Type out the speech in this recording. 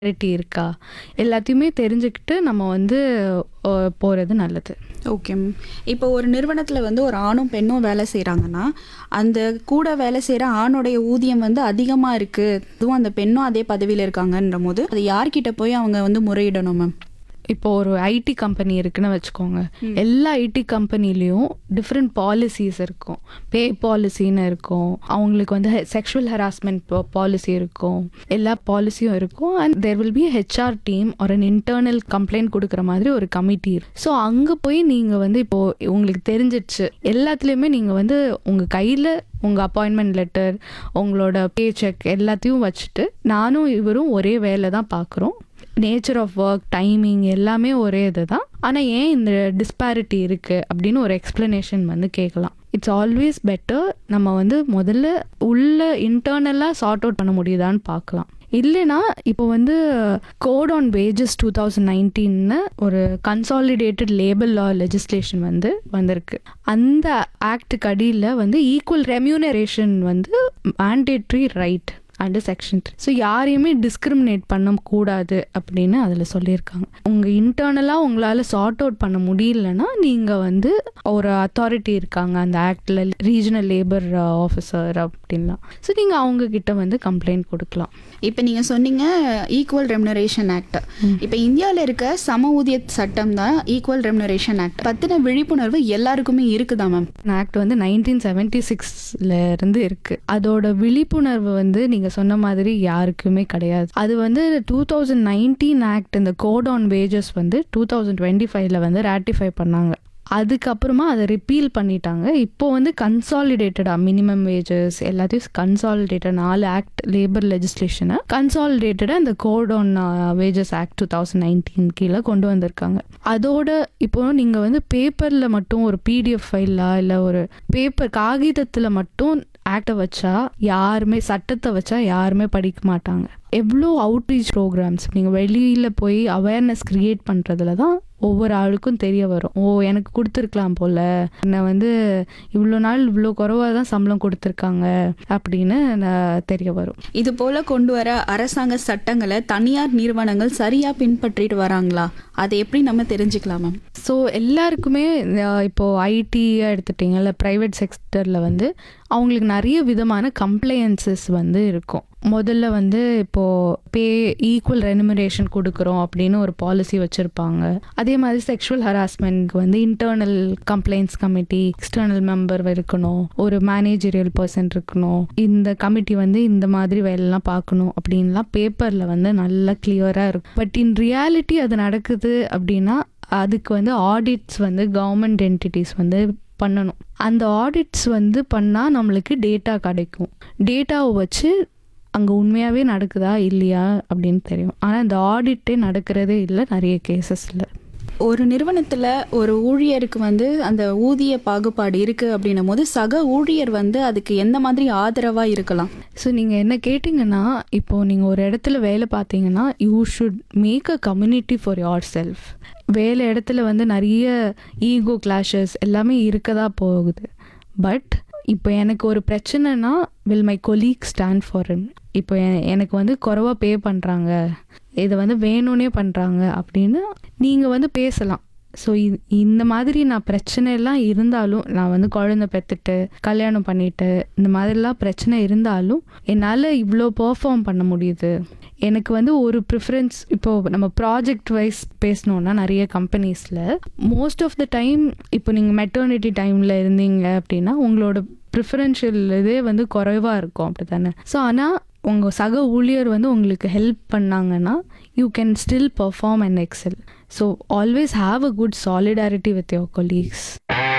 clarity இருக்கா எல்லாத்தையுமே தெரிஞ்சுக்கிட்டு நம்ம வந்து அஹ், போறது நல்லது ஓகே மேம் இப்போ ஒரு நிறுவனத்தில் வந்து ஒரு ஆணும் பெண்ணும் வேலை செய்கிறாங்கன்னா அந்த கூட வேலை செய்கிற ஆணுடைய ஊதியம் வந்து அதிகமாக இருக்குது அதுவும் அந்த பெண்ணும் அதே பதவியில் இருக்காங்கன்ற போது அது யார்கிட்ட போய் அவங்க வந்து முறையிடணும் மேம் இப்போ ஒரு ஐடி கம்பெனி இருக்குன்னு வச்சுக்கோங்க எல்லா ஐடி கம்பெனிலையும் டிஃப்ரெண்ட் பாலிசிஸ் இருக்கும் பே பாலிசின்னு இருக்கும் அவங்களுக்கு வந்து செக்ஷுவல் ஹராஸ்மெண்ட் பாலிசி இருக்கும் எல்லா பாலிசியும் இருக்கும் and there will be HR team ஒரு இன்டர்னல் கம்ப்ளைண்ட் கொடுக்குற மாதிரி ஒரு கமிட்டி ஸோ அங்கே போய் நீங்கள் வந்து இப்போ உங்களுக்கு தெரிஞ்சிடுச்சு எல்லாத்துலேயுமே நீங்கள் வந்து உங்கள் கையில் உங்கள் அப்பாயின்மெண்ட் லெட்டர் உங்களோட பே செக் எல்லாத்தையும் வச்சுட்டு நானும் இவரும் ஒரே வேலை தான் பார்க்குறோம் நேச்சர் ஆஃப் ஒர்க் டைமிங் எல்லாமே ஒரே இது தான் ஆனால் ஏன் இந்த டிஸ்பாரிட்டி இருக்குது அப்படின்னு ஒரு எக்ஸ்ப்ளனேஷன் வந்து கேட்கலாம் இட்ஸ் ஆல்வேஸ் பெட்டர் நம்ம வந்து முதல்ல உள்ள இன்டர்னலாக சார்ட் அவுட் பண்ண முடியுதான்னு பார்க்கலாம் இல்லைனா இப்போ வந்து code on wages two thousand நைன்டீன்னு ஒரு கன்சாலிடேட்டட் லேபர் லா லெஜிஸ்லேஷன் வந்து வந்திருக்கு அந்த ஆக்டுக்கு அடியில் வந்து ஈக்குவல் ரெம்யூனரேஷன் வந்து mandatory right under section three so யாரையுமே டிஸ்கிரிமினேட் பண்ணக்கூடாது அப்படின்னு அதில் சொல்லியிருக்காங்க உங்கள் இன்டர்னலாக உங்களால் சார்ட் அவுட் பண்ண முடியலன்னா நீங்கள் வந்து ஒரு அத்தாரிட்டி இருக்காங்க அந்த ஆக்டில் ரீஜனல் லேபர் ஆஃபீஸர் அப்படின்லாம் ஸோ நீங்கள் அவங்க கிட்ட வந்து கம்ப்ளைண்ட் கொடுக்கலாம் இப்போ நீங்கள் சொன்னீங்க ஈக்குவல் ரெமுனரேஷன் ஆக்ட் இப்போ இந்தியாவில் இருக்க சம ஊதிய சட்டம் தான் ஈக்குவல் ரெமுனரேஷன் ஆக்ட் பற்றின விழிப்புணர்வு எல்லாருக்குமே இருக்குதா மேம் ஆக்ட் வந்து நைன்டீன் செவன்டி சிக்ஸ்ல இருந்து இருக்கு அதோட விழிப்புணர்வு வந்து நீங்க சொன்ன மாதிரி யாருக்குமே கிடையாது அது வந்து டூ தௌசண்ட் நைன்டீன் ஆக்ட் இந்த கோட் ஆன் வேஜஸ் வந்து டூ தௌசண்ட் டுவெண்ட்டி ஃபைவ்ல வந்து ராட்டிஃபை பண்ணாங்க அதுக்கப்புறமா அதை ரிப்பீல் பண்ணிட்டாங்க இப்போ வந்து கன்சாலிடேட்டடா மினிமம் வேஜஸ் எல்லாத்தையும் கன்சாலிடேட்டட் நாலு ஆக்ட் லேபர் லெஜிஸ்லேஷனை கன்சாலிடேட்டடா இந்த code on wages act two thousand nineteen கீழே கொண்டு வந்திருக்காங்க அதோட இப்போ நீங்க வந்து பேப்பர்ல மட்டும் ஒரு பிடிஎஃப் ஃபைலா இல்லை ஒரு பேப்பர் காகிதத்தில் மட்டும் ஆக்டை வச்சா யாருமே சட்டத்தை வச்சா யாருமே படிக்க மாட்டாங்க எவ்வளோ அவுட்ரீச் ப்ரோக்ராம்ஸ் நீங்கள் வெளியில் போய் அவேர்னஸ் க்ரியேட் பண்ணுறதுல தான் ஒவ்வொரு ஆளுக்கும் தெரிய வரும் ஓ எனக்கு கொடுத்துருக்கலாம் போல என்னை வந்து இவ்வளோ நாள் இவ்வளோ குறைவாக தான் சம்பளம் கொடுத்துருக்காங்க அப்படின்னு நான் தெரிய வரும் இது போல கொண்டு வர அரசாங்க சட்டங்களை தனியார் நிறுவனங்கள் சரியாக பின்பற்றிட்டு வராங்களா அதை எப்படி நம்ம தெரிஞ்சுக்கலாம் மேம் ஸோ எல்லாருக்குமே அஹ், இப்போ ஐடியாக எடுத்துட்டிங்கல்ல ப்ரைவேட் செக்டரில் வந்து அவங்களுக்கு நிறைய விதமான கம்ப்ளையன்சஸ் வந்து இருக்கும் முதல்ல வந்து இப்போ பே ஈக்குவல் ரெனுமரேஷன் கொடுக்குறோம் அப்படின்னு ஒரு பாலிசி வச்சுருப்பாங்க அதே மாதிரி செக்ஷுவல் ஹராஸ்மெண்ட்க்கு வந்து internal complaints committee external member இருக்கணும் ஒரு மேனேஜரியல் பர்சன் இருக்கணும் இந்த கமிட்டி வந்து இந்த மாதிரி வேலைலாம் பார்க்கணும் அப்படின்லாம் பேப்பரில் வந்து நல்லா கிளியராக இருக்கும் பட் இன் ரியாலிட்டி அது நடக்குது அப்படின்னா அதுக்கு வந்து ஆடிட்ஸ் வந்து கவர்மெண்ட் என்டிட்டிஸ் வந்து பண்ணணும் அந்த ஆடிட்ஸ் வந்து பண்ணால் நம்மளுக்கு டேட்டா கிடைக்கும் டேட்டாவை வச்சு அங்கே உண்மையாகவே நடக்குதா இல்லையா அப்படின்னு தெரியும் ஆனால் இந்த ஆடிட்டே நடக்கிறதே இல்லை நிறைய கேசஸில் ஒரு நிறுவனத்தில் ஒரு ஊழியருக்கு வந்து அந்த ஊதிய பாகுபாடு இருக்குது அப்படின்னும் போது சக ஊழியர் வந்து அதுக்கு எந்த மாதிரி ஆதரவாக இருக்கலாம் ஸோ நீங்கள் என்ன கேட்டிங்கன்னா இப்போது நீங்கள் ஒரு இடத்துல வேலை பார்த்தீங்கன்னா you should make a community for yourself வேலை இடத்துல வந்து நிறைய ஈகோ கிளாஷஸ் எல்லாமே இருக்க தான் போகுது பட் இப்போ எனக்கு ஒரு பிரச்சனைனா will my colleague stand for him இப்போ எ- எனக்கு வந்து குறைவா பே பண்ணுறாங்க இதை வந்து வேணும்னே பண்ணுறாங்க அப்படின்னு நீங்கள் வந்து பேசலாம் ஸோ இந்த மாதிரி நான் பிரச்சனை எல்லாம் இருந்தாலும் நான் வந்து குழந்தை பெற்றுட்டு கல்யாணம் பண்ணிட்டு இந்த மாதிரிலாம் பிரச்சனை இருந்தாலும் என்னால் இவ்வளோ பெர்ஃபார்ம் பண்ண முடியுது எனக்கு வந்து ஒரு ப்ரிஃபரன்ஸ் இப்போ நம்ம ப்ராஜெக்ட் வைஸ் பேசணுன்னா நிறைய கம்பெனிஸில் மோஸ்ட் ஆஃப் த டைம் இப்போ நீங்கள் மெட்டர்னிட்டி டைமில் இருந்தீங்க அப்படின்னா உங்களோட ப்ரிஃபரன்ஷியல் இதே வந்து குறைவாக இருக்கும் அப்படி தானே ஸோ ஆனால் உங்கள் சக ஊழியர் வந்து உங்களுக்கு ஹெல்ப் பண்ணாங்கன்னா you can still perform and excel so always have a good solidarity with your colleagues